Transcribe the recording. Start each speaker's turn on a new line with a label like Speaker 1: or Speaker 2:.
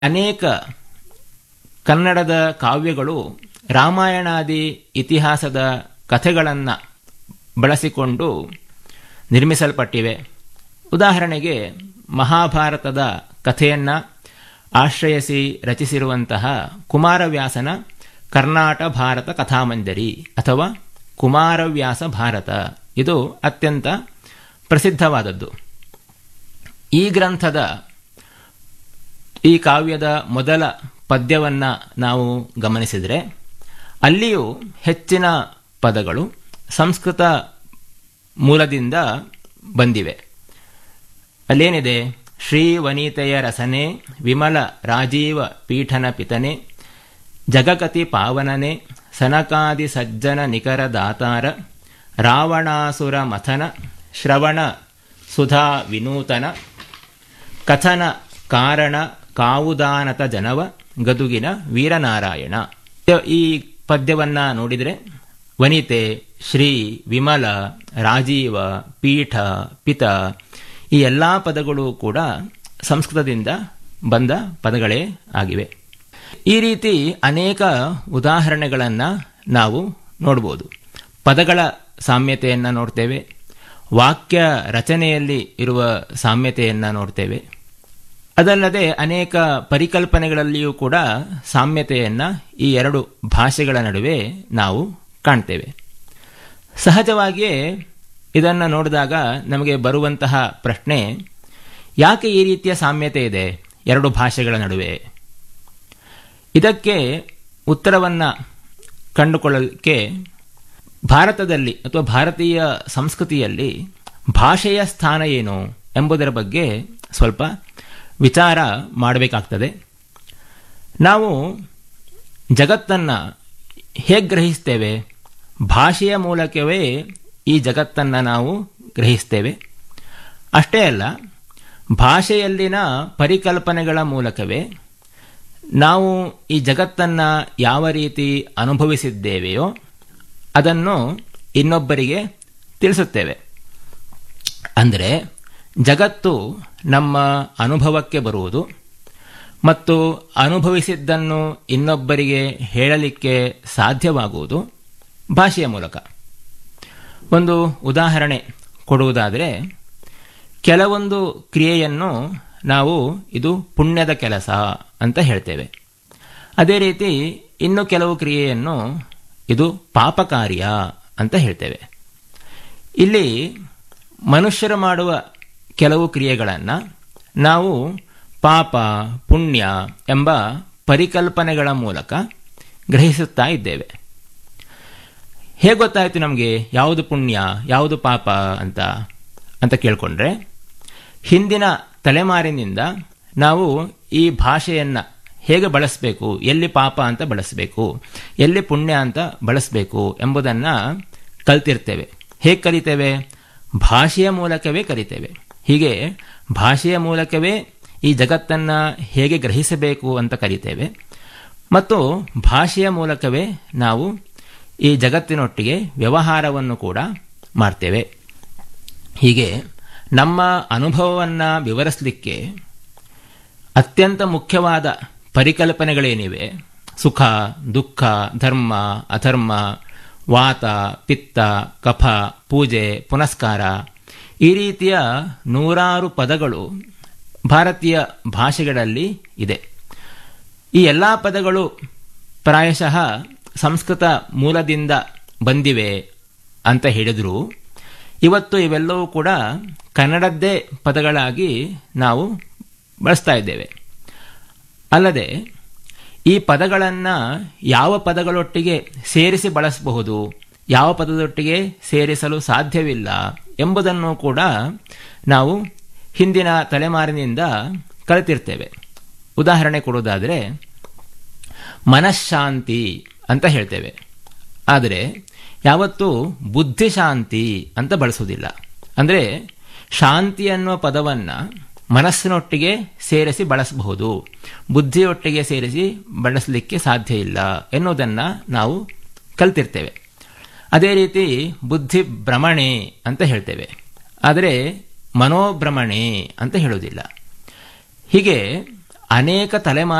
Speaker 1: ಅನೇಕ ಕನ್ನಡದ ಕಾವ್ಯಗಳು ರಾಮಾಯಣಾದಿ ಇತಿಹಾಸದ ಕಥೆಗಳನ್ನು ಬಳಸಿಕೊಂಡು ನಿರ್ಮಿಸಲ್ಪಟ್ಟಿವೆ ಉದಾಹರಣೆಗೆ ಮಹಾಭಾರತದ ಕಥೆಯನ್ನು ಆಶ್ರಯಿಸಿ ರಚಿಸಿರುವಂತಹ ಕುಮಾರವ್ಯಾಸನ ಕರ್ನಾಟ ಭಾರತ ಕಥಾಮಂಜರಿ ಅಥವಾ ಕುಮಾರವ್ಯಾಸ ಭಾರತ ಇದು ಅತ್ಯಂತ ಪ್ರಸಿದ್ಧವಾದದ್ದು ಈ ಗ್ರಂಥದ ಈ ಕಾವ್ಯದ ಮೊದಲ ಪದ್ಯವನ್ನು ನಾವು ಗಮನಿಸಿದರೆ ಅಲ್ಲಿಯೂ ಹೆಚ್ಚಿನ ಪದಗಳು ಸಂಸ್ಕೃತ ಮೂಲದಿಂದ ಬಂದಿವೆ ಅಲ್ಲೇನಿದೆ ಶ್ರೀ ವನಿತೆಯ ರಸನೆ ವಿಮಲ ರಾಜೀವ ಪೀಠನ ಪಿತನೆ ಜಗಕತಿ ಪಾವನನೆ ಸನಕಾದಿ ಸಜ್ಜನ ನಿಕರ ದಾತಾರ ರಾವಣಾಸುರ ಮಥನ ಶ್ರವಣ ಸುಧಾ ವಿನೂತನ ಕಥನ ಕಾರಣ ಕಾವುದಾನತ ಜನವ ಗದುಗಿನ ವೀರನಾರಾಯಣ ಈ ಪದ್ಯವನ್ನ ನೋಡಿದರೆ ವನಿತೆ ಶ್ರೀ ವಿಮಲ ರಾಜೀವ ಪೀಠ ಪಿತ ಈ ಎಲ್ಲ ಪದಗಳು ಕೂಡ ಸಂಸ್ಕೃತದಿಂದ ಬಂದ ಪದಗಳೇ ಆಗಿವೆ ಈ ರೀತಿ ಅನೇಕ ಉದಾಹರಣೆಗಳನ್ನು ನಾವು ನೋಡ್ಬೋದು ಪದಗಳ ಸಾಮ್ಯತೆಯನ್ನು ನೋಡ್ತೇವೆ ವಾಕ್ಯ ರಚನೆಯಲ್ಲಿ ಇರುವ ಸಾಮ್ಯತೆಯನ್ನು ನೋಡ್ತೇವೆ ಅದಲ್ಲದೆ ಅನೇಕ ಪರಿಕಲ್ಪನೆಗಳಲ್ಲಿಯೂ ಕೂಡ ಸಾಮ್ಯತೆಯನ್ನು ಈ ಎರಡು ಭಾಷೆಗಳ ನಡುವೆ ನಾವು ಕಾಣ್ತೇವೆ ಸಹಜವಾಗಿಯೇ ಇದನ್ನು ನೋಡಿದಾಗ ನಮಗೆ ಬರುವಂತಹ ಪ್ರಶ್ನೆ ಯಾಕೆ ಈ ರೀತಿಯ ಸಾಮ್ಯತೆ ಇದೆ ಎರಡು ಭಾಷೆಗಳ ನಡುವೆ ಇದಕ್ಕೆ ಉತ್ತರವನ್ನು ಕಂಡುಕೊಳ್ಳಲಿಕ್ಕೆ ಭಾರತದಲ್ಲಿ ಅಥವಾ ಭಾರತೀಯ ಸಂಸ್ಕೃತಿಯಲ್ಲಿ ಭಾಷೆಯ ಸ್ಥಾನ ಏನು ಎಂಬುದರ ಬಗ್ಗೆ ಸ್ವಲ್ಪ ವಿಚಾರ ಮಾಡಬೇಕಾಗ್ತದೆ ನಾವು ಜಗತ್ತನ್ನು ಹೇಗೆ ಗ್ರಹಿಸ್ತೇವೆ ಭಾಷೆಯ ಮೂಲಕವೇ ಈ ಜಗತ್ತನ್ನು ನಾವು ಗ್ರಹಿಸ್ತೇವೆ ಅಷ್ಟೇ ಅಲ್ಲ ಭಾಷೆಯಲ್ಲಿನ ಪರಿಕಲ್ಪನೆಗಳ ಮೂಲಕವೇ ನಾವು ಈ ಜಗತ್ತನ್ನು ಯಾವ ರೀತಿ ಅನುಭವಿಸಿದ್ದೇವೆಯೋ ಅದನ್ನು ಇನ್ನೊಬ್ಬರಿಗೆ ತಿಳಿಸುತ್ತೇವೆ ಅಂದರೆ ಜಗತ್ತು ನಮ್ಮ ಅನುಭವಕ್ಕೆ ಬರುವುದು ಮತ್ತು ಅನುಭವಿಸಿದ್ದನ್ನು ಇನ್ನೊಬ್ಬರಿಗೆ ಹೇಳಲಿಕ್ಕೆ ಸಾಧ್ಯವಾಗುವುದು ಭಾಷೆಯ ಮೂಲಕ ಒಂದು ಉದಾಹರಣೆ ಕೊಡುವುದಾದರೆ ಕೆಲವೊಂದು ಕ್ರಿಯೆಯನ್ನು ನಾವು ಇದು ಪುಣ್ಯದ ಕೆಲಸ ಅಂತ ಹೇಳ್ತೇವೆ ಅದೇ ರೀತಿ ಇನ್ನು ಕೆಲವು ಕ್ರಿಯೆಯನ್ನು ಇದು ಪಾಪ ಕಾರ್ಯ ಅಂತ ಹೇಳ್ತೇವೆ ಇಲ್ಲಿ ಮನುಷ್ಯರು ಮಾಡುವ ಕೆಲವು ಕ್ರಿಯೆಗಳನ್ನು ನಾವು ಪಾಪ ಪುಣ್ಯ ಎಂಬ ಪರಿಕಲ್ಪನೆಗಳ ಮೂಲಕ ಗ್ರಹಿಸುತ್ತಾ ಇದ್ದೇವೆ ಹೇಗೆ ಗೊತ್ತಾಯಿತು ನಮಗೆ ಯಾವುದು ಪುಣ್ಯ ಯಾವುದು ಪಾಪ ಅಂತ ಅಂತ ಕೇಳಿಕೊಂಡ್ರೆ ಹಿಂದಿನ ತಲೆಮಾರಿನಿಂದ ನಾವು ಈ ಭಾಷೆಯನ್ನು ಹೇಗೆ ಬಳಸಬೇಕು ಎಲ್ಲಿ ಪಾಪ ಅಂತ ಬಳಸಬೇಕು ಎಲ್ಲಿ ಪುಣ್ಯ ಅಂತ ಬಳಸಬೇಕು ಎಂಬುದನ್ನು ಕಲ್ತಿರ್ತೇವೆ ಹೇಗೆ ಕಲಿತೇವೆ ಭಾಷೆಯ ಮೂಲಕವೇ ಕಲಿತೇವೆ ಹೀಗೆ ಭಾಷೆಯ ಮೂಲಕವೇ ಈ ಜಗತ್ತನ್ನು ಹೇಗೆ ಗ್ರಹಿಸಬೇಕು ಅಂತ ಕಲಿತೇವೆ ಮತ್ತು ಭಾಷೆಯ ಮೂಲಕವೇ ನಾವು ಈ ಜಗತ್ತಿನೊಟ್ಟಿಗೆ ವ್ಯವಹಾರವನ್ನು ಕೂಡ ಮಾಡ್ತೇವೆ ಹೀಗೆ ನಮ್ಮ ಅನುಭವವನ್ನು ವಿವರಿಸಲಿಕ್ಕೆ ಅತ್ಯಂತ ಮುಖ್ಯವಾದ ಪರಿಕಲ್ಪನೆಗಳೇನಿವೆ ಸುಖ ದುಃಖ ಧರ್ಮ ಅಧರ್ಮ ವಾತ ಪಿತ್ತ ಕಫ ಪೂಜೆ ಪುನಸ್ಕಾರ ಈ ರೀತಿಯ ನೂರಾರು ಪದಗಳು ಭಾರತೀಯ ಭಾಷೆಗಳಲ್ಲಿ ಇದೆ ಈ ಎಲ್ಲ ಪದಗಳು ಪ್ರಾಯಶಃ ಸಂಸ್ಕೃತ ಮೂಲದಿಂದ ಬಂದಿವೆ ಅಂತ ಹೇಳಿದರೂ ಇವತ್ತು ಇವೆಲ್ಲವೂ ಕೂಡ ಕನ್ನಡದ್ದೇ ಪದಗಳಾಗಿ ನಾವು ಬಳಸ್ತಾ ಇದ್ದೇವೆ ಅಲ್ಲದೆ ಈ ಪದಗಳನ್ನು ಯಾವ ಪದಗಳೊಟ್ಟಿಗೆ ಸೇರಿಸಿ ಬಳಸಬಹುದು ಯಾವ ಪದದೊಟ್ಟಿಗೆ ಸೇರಿಸಲು ಸಾಧ್ಯವಿಲ್ಲ ಎಂಬುದನ್ನು ಕೂಡ ನಾವು ಹಿಂದಿನ ತಲೆಮಾರಿನಿಂದ ಕಲಿತಿರ್ತೇವೆ ಉದಾಹರಣೆ ಕೊಡೋದಾದರೆ ಮನಃಶಾಂತಿ ಅಂತ ಹೇಳ್ತೇವೆ ಆದರೆ ಯಾವತ್ತೂ ಬುದ್ಧಿಶಾಂತಿ ಅಂತ ಬಳಸೋದಿಲ್ಲ ಅಂದರೆ ಶಾಂತಿ ಅನ್ನುವ ಪದವನ್ನು ಮನಸ್ಸಿನೊಟ್ಟಿಗೆ ಸೇರಿಸಿ ಬಳಸಬಹುದು ಬುದ್ಧಿಯೊಟ್ಟಿಗೆ ಸೇರಿಸಿ ಬಳಸಲಿಕ್ಕೆ ಸಾಧ್ಯ ಇಲ್ಲ ಎನ್ನುವುದನ್ನು ನಾವು ಕಲ್ತಿರ್ತೇವೆ ಅದೇ ರೀತಿ ಬುದ್ಧಿ ಭ್ರಮಣೆ ಅಂತ ಹೇಳ್ತೇವೆ ಆದರೆ ಮನೋಭ್ರಮಣೆ ಅಂತ ಹೇಳೋದಿಲ್ಲ ಹೀಗೆ ಅನೇಕ ತಲೆಮಾರು